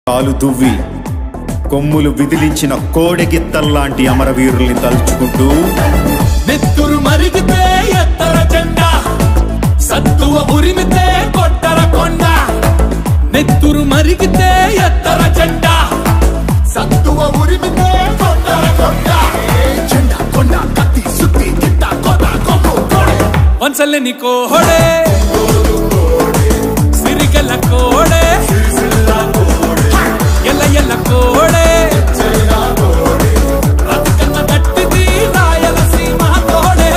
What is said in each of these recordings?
కాలు దువ్వి కొమ్ములు విదిలించిన కోడెగిత్తల్లాంటి అమరవీరుల్ని తలుచుకుంటూ నెత్తురు మరిగితే ఎత్తర జెండా సత్తువ ఉరిమితే కొట్టర కొండ నెత్తురు మరిగితే ఎత్తర జెండా సత్తువ ఉరిమితే కొట్టర కొండ జెండా కొండ కత్తి సుత్తి గిట్ట కొట్ట కొమ్ము కోడే వంచలేని కోహడే సిరిగల కోడే ఎల్ల ఎల్ల కోడే బతుకన్న గట్టిది రాయలసీమ తోడే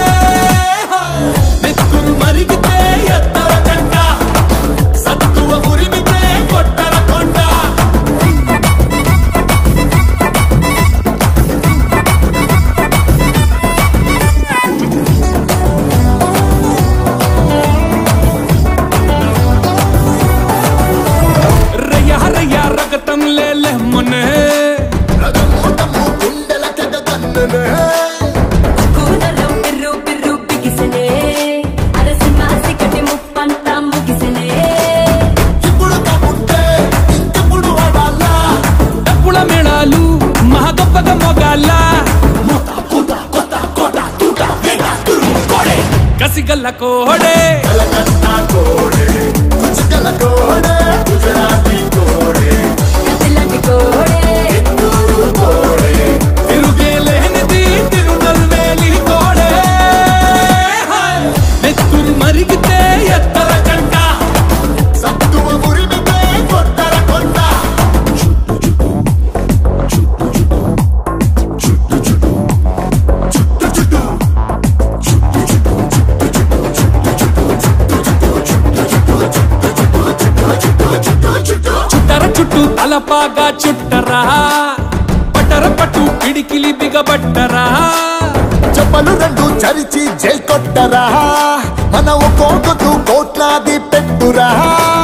నెత్తురు మరిగితే ఎత్తర జెండ సత్తువ ఉరిమితే కొట్టర కొండ రయ్య రయ్య రగతం లేలే మొనే కూనలో పిర్రు పిర్రు బిగిసెనే అరసి మాసి కటి ముప్పంతా ముగిసెనే డప్పుల మేళాలు మహా గొప్పగా మొగాల కసిగల్ల కోడే కసిలాంటి కోడే తిరుగేలేనిది తిరునల్వేలి కోడే నెత్తురు మరిగితే ఎత్తర కంట చుట్టర చుట్టూ తలపాగా చుట్టరా పట్టర పట్టు పిడికిలి బిగబట్టరా చెప్పలు రెండు చరిచి జై కొట్టరా మన ఒక్కొక్కరు కోట్లాది పెట్టురా